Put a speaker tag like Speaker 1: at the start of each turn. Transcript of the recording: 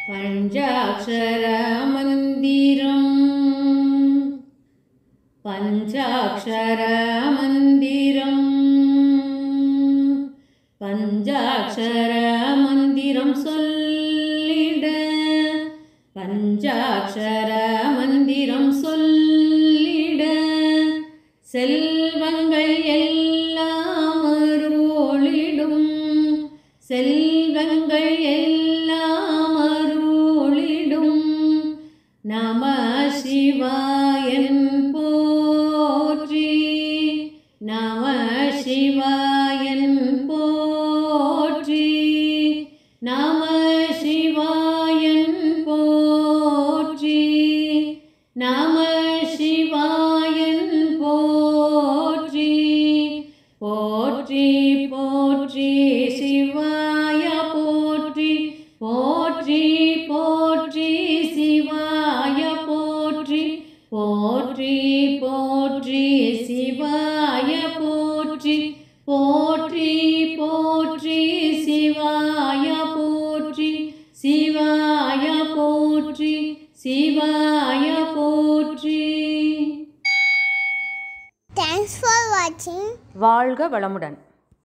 Speaker 1: பஞ்சாட்சர மந்திரம் பஞ்சாட்சர மந்திரம் பஞ்சாட்சர மந்திரம் சொல்லிட பஞ்சாட்சர மந்திரம் சொல்லிட செல்வங்கள் எல்லாம் அருளிடும் செல்வங்கள் எல்லாம் அருளிடும் நம சிவாயன் போற்றி நம சிவாயன் போற்றி நம சிவாயன் போற்றி நம சிவாயன் போற்றி போற்றி போற்றி சிவாய போற்றி போற்றி போற்றி சிவாய போற்றி போற்றி போற்றி சிவாய போற்றி போற்றி போற்றி சிவாய போற்றி சிவாய போற்றி சிவாய போற்றி
Speaker 2: Thanks for watching.
Speaker 3: வாழ்க வளமுடன்